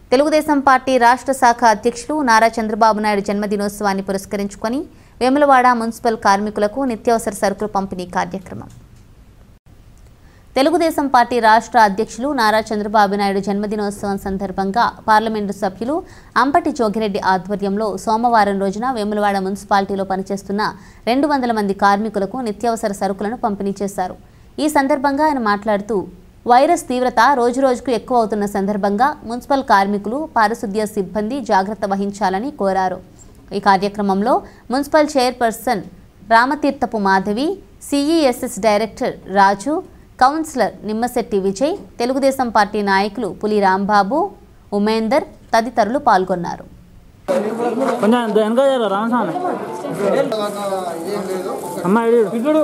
Telugu Desam party రాష్ట్ర శాఖ అధ్యక్షులు నారా చంద్రబాబు నాయుడు జన్మదినోత్సవాన్ని పురస్కరించుకొని వేములవాడ మున్సిపల్ కార్మికులకు నిత్యావసర సరుకులు పంపిణీ కార్యక్రమం తెలుగుదేశం పార్టీ రాష్ట్ర అధ్యక్షులు నారా చంద్రబాబు నాయుడు జన్మదినోత్సవం సందర్భంగా పార్లమెంటు సభ్యులు అంపటి జోగిరెడ్డి ఆధ్వర్యంలో సోమవారం రోజున వేములవాడ మున్సిపాలిటీలో పనిచేస్తున్న రెండు వందల మంది కార్మికులకు నిత్యావసర సరుకులను పంపిణీ చేశారు ఈ సందర్భంగా ఆయన మాట్లాడుతూ వైరస్ తీవ్రత రోజురోజుకు ఎక్కువ అవుతున్న సందర్భంగా మున్సిపల్ కార్మికులు పారిశుద్ధ్య సిబ్బంది జాగ్రత్త వహించాలని కోరారు ఈ కార్యక్రమంలో municipal chairperson Ramatheerthapu Madhavi CESS director Raju councillor Nimmasetti Vijay Telugu Desam party నాయకులు పులి రాంబాబు ఉమేందర్ తదితరులు పాల్గొన్నారు కొంచెం వెనక జర రామస్వామి అమ్మ ఇడు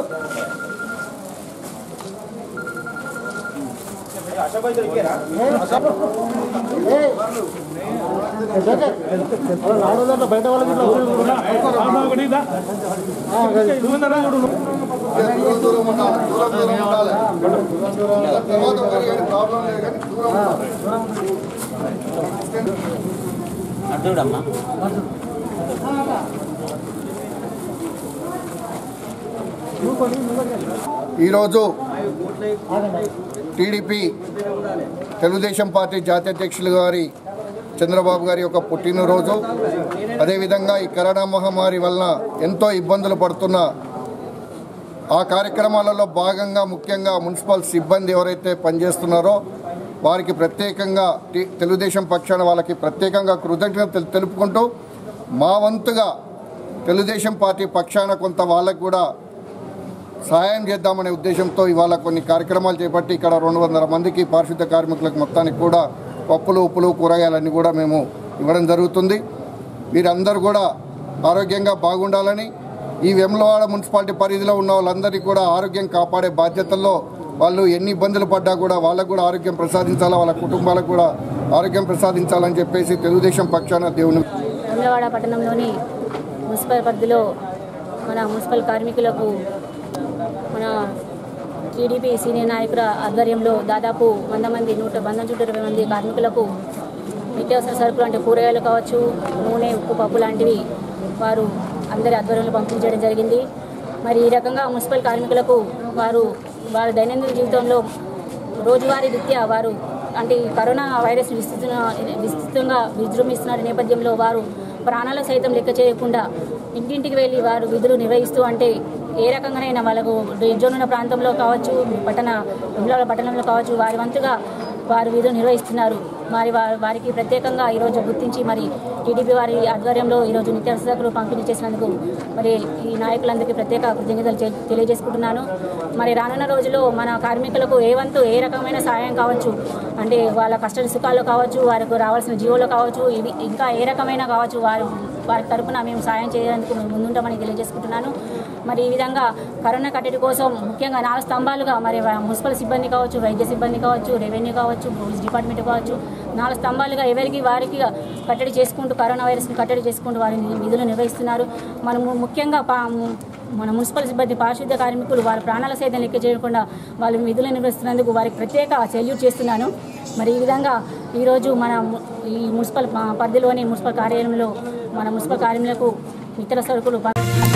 దూరం దూరం ఉండాలి దూరం దూరం ఉండాలి తర్వాత ఒకరికి ప్రాబ్లం లేదు కానీ దూరం ఉండాలి అడ్డుడమ్మా ఈరోజు టీడీపీ తెలుగుదేశం పార్టీ జాతీయ అధ్యక్షులు గారి చంద్రబాబు గారి యొక్క పుట్టినరోజు అదేవిధంగా ఈ కరోనా మహమ్మారి వలన ఎంతో ఇబ్బందులు పడుతున్న ఆ కార్యక్రమాలలో భాగంగా ముఖ్యంగా మున్సిపల్ సిబ్బంది ఎవరైతే పనిచేస్తున్నారో వారికి ప్రత్యేకంగా టి- తెలుగుదేశం పక్షాన వాళ్ళకి ప్రత్యేకంగా కృతజ్ఞతలు తెలుపుకుంటూ మా వంతుగా తెలుగుదేశం పార్టీ పక్షాన కొంత వాళ్ళకు కూడా సహాయం చేద్దామనే ఉద్దేశంతో ఇవాళ కొన్ని కార్యక్రమాలు చేపట్టి ఇక్కడ రెండు వందల మందికి పారిశుద్ధ కార్మికులకు మొత్తానికి కూడా పప్పులు ఉప్పులు కూరగాయలన్నీ కూడా మేము ఇవ్వడం జరుగుతుంది వీరందరూ కూడా ఆరోగ్యంగా బాగుండాలని ఈ వెమ్లవాడ మున్సిపాలిటీ పరిధిలో ఉన్న వాళ్ళందరినీ కూడా ఆరోగ్యం కాపాడే బాధ్యతల్లో వాళ్ళు ఎన్ని ఇబ్బందులు పడ్డా కూడా వాళ్ళకు కూడా ఆరోగ్యం ప్రసాదించాలా వాళ్ళ కుటుంబాలకు కూడా ఆరోగ్యం ప్రసాదించాలని చెప్పేసి తెలుగుదేశం పక్షాన దేవుని వేములవాడ పట్టణంలోని మున్సిపల్ పరిధిలో మన మున్సిపల్ కార్మికులకు మన టీడీపీ సీనియర్ నాయకుల ఆధ్వర్యంలో దాదాపు వంద మంది నూట వంద నూట ఇరవై మంది కార్మికులకు నిత్యావసర సరుకులు అంటే కూరగాయలు కావచ్చు నూనె ఉప్పు పప్పు లాంటివి వారు అందరి ఆధ్వర్యంలో పంపిణీ చేయడం జరిగింది మరి ఈ రకంగా మున్సిపల్ కార్మికులకు వారు వారి దైనందిన జీవితంలో రోజువారీ రీత్యా వారు అంటే ఈ కరోనా వైరస్ విస్తృత విస్తృతంగా విజృంభిస్తున్న నేపథ్యంలో వారు ప్రాణాల సైతం లెక్క చేయకుండా ఇంటింటికి వెళ్ళి వారు విధులు నిర్వహిస్తూ అంటే ఏ రకంగానైనా వాళ్ళకు జోన్ ఉన్న ప్రాంతంలో కావచ్చు పట్టణ విమలాల పట్టణంలో కావచ్చు వారి వంతుగా వారు విధులు నిర్వహిస్తున్నారు మరి వా- వారికి ప్రత్యేకంగా ఈరోజు గుర్తించి మరి టీడీపీ వారి ఆధ్వర్యంలో ఈరోజు నిత్యావసరాలు పంపిణీ చేసినందుకు మరి ఈ నాయకులందరికీ ప్రత్యేక కృతజ్ఞతలు చే- తెలియజేసుకుంటున్నాను మరి రానున్న రోజుల్లో మన కార్మికులకు ఏ వంతు ఏ రకమైన సహాయం కావచ్చు అంటే వాళ్ళ కష్ట సుఖాల్లో కావచ్చు వారికి రావాల్సిన జీవోలో కావచ్చు ఇవి ఇంకా ఏ రకమైన కావచ్చు వారు వారి తరపున మేము సాయం చేయడానికి మేము ముందుంటామని తెలియజేసుకుంటున్నాను మరి ఈ విధంగా కరోనా కట్టడి కోసం ముఖ్యంగా నాలుగు స్తంభాలుగా మరి వా- మున్సిపల్ సిబ్బంది కావచ్చు వైద్య సిబ్బంది కావచ్చు రెవెన్యూ కావచ్చు పోలీస్ డిపార్ట్మెంట్ కావచ్చు నాలుగు స్తంభాలుగా ఎవరికి వారికి కట్టడి చేసుకుంటూ కరోనా వైరస్ని కట్టడి చేసుకుంటూ వారి విధులు నిర్వహిస్తున్నారు మనము ముఖ్యంగా పా మన మున్సిపల్ సిబ్బంది పారిశుద్ధ్య కార్మికులు వారి ప్రాణాల సైతం లెక్క చేయకుండా వాళ్ళు విధులు నిర్వహిస్తున్నందుకు వారికి ప్రత్యేక సెల్యూట్ చేస్తున్నాను మరి ఈ విధంగా ఈరోజు మన ము- ఈ మున్సిపల్ ప- పరిధిలోని మున్సిపల్ కార్యాలయంలో మన మున్సిపల్ కార్యాలయంలో ఇతర సరుకులు ప-